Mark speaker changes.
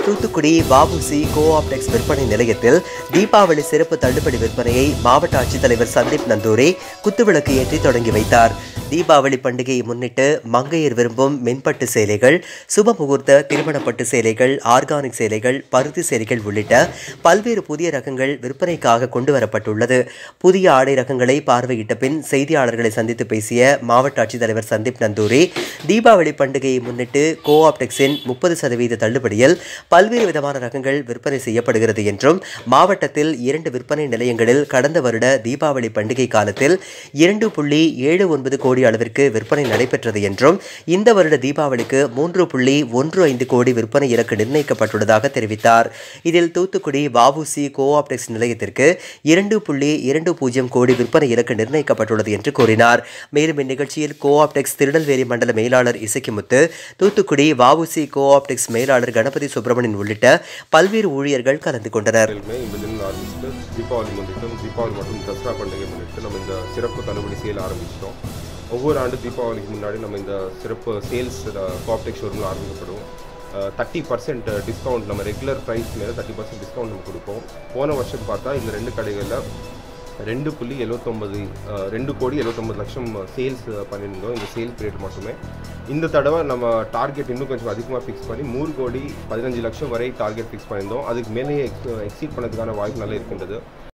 Speaker 1: தூத்துக்குடி வஉசி கோஆப்டெக்ஸ் விற்பனை நிலையத்தில் தீபாவளி சிறப்பு தள்ளுபடி விற்பனையை மாவட்ட ஆட்சித்தலைவர் சந்தீப் நந்தூரி குத்துவிளக்கு ஏற்றி தொடங்கி வைத்தார் தீபாவளி பண்டிகையை முன்னிட்டு மங்கையர் விரும்பும் மென்பட்டு சேலைகள் சுப முகூர்த்த திருமணப்பட்டு சேலைகள் ஆர்கானிக் சேலைகள் பருத்தி சேலைகள் உள்ளிட்ட பல்வேறு புதிய ரகங்கள் விற்பனைக்காக கொண்டு வரப்பட்டுள்ளது புதிய ஆடை ரகங்களை பார்வையிட்ட பின் செய்தியாளர்களை சந்தித்து பேசிய மாவட்ட ஆட்சித்தலைவர் சந்தீப் நந்தூரி தீபாவளி பண்டிகையை முன்னிட்டு கோஆப்டெக்ஸின் முப்பது சதவீத தள்ளுபடியில் பல்வேறு விதமான ரகங்கள் விற்பனை செய்யப்படுகிறது என்றும் மாவட்டத்தில் இரண்டு விற்பனை நிலையங்களில் கடந்த வருட தீபாவளி பண்டிகை காலத்தில் இரண்டு புள்ளி ஏழு ஒன்பது கோடி அளவிற்கு விற்பனை நடைபெற்றது என்றும் இந்த வருட தீபாவளிக்கு மூன்று புள்ளி ஒன்று ஐந்து கோடி விற்பனை இலக்கு நிர்ணயிக்கப்பட்டுள்ளதாக தெரிவித்தார் இதில் தூத்துக்குடி வஉசி கோஆப்டெக்ஸ் நிலையத்திற்கு இரண்டு புள்ளி இரண்டு பூஜ்ஜியம் கோடி விற்பனை இலக்கு நிர்ணயிக்கப்பட்டுள்ளது என்று கூறினார் மேலும் இந்நிகழ்ச்சியில் கோஆப்டெக்ஸ் திருநெல்வேலி மண்டல மேலாளர் இசக்கிமுத்து தூத்துக்குடி வஉசி கோஆப்டெக்ஸ் மேலாளர் கணபதி சுப்பிரமணியன் உள்ளிட்ட பல்வேறு ஊழியர்கள் கலந்து கொண்டனர்
Speaker 2: மே இந்த தினம் ஆரம்பிச்சுட்டு தீபாவளி முன்னிட்டும் தீபாவளி மற்றும் தசரா பண்டிகை முன்னிட்டு நம்ம இந்த சிறப்பு தள்ளுபடி சேல் ஆரம்பிச்சிட்டோம் ஒவ்வொரு ஆண்டு தீபாவளிக்கு முன்னாடி நம்ம இந்த சிறப்பு சேல்ஸ் காப்டெக் ஷோரூமில் ஆரம்பிக்கப்படும் தேர்ட்டி பர்சன்ட் டிஸ்கவுண்ட் நம்ம ரெகுலர் ப்ரைஸ் மேலே தேர்ட்டி பர்சன்ட் டிஸ்கவுண்ட் நம்ம கொடுப்போம் போன வருஷம் பார்த்தா இந்த ரெண்டு கடைகளில் ரெண்டு புள்ளி எழுபத்தொம்பது ரெண்டு கோடி எழுபத்தொம்பது லட்சம் சேல்ஸ் பண்ணியிருந்தோம் இந்த சேல்ஸ் ரேட் மட்டுமே இந்த தடவை நம்ம டார்கெட் இன்னும் கொஞ்சம் அதிகமாக ஃபிக்ஸ் பண்ணி மூணு கோடி பதினஞ்சு லட்சம் வரை டார்கெட் ஃபிக்ஸ் பண்ணியிருந்தோம் அதுக்கு மேலேயே எக்ஸ் எக்ஸீட் பண்ணதுக்கான வாய்ப்பு நல்லா இருக்கின்றது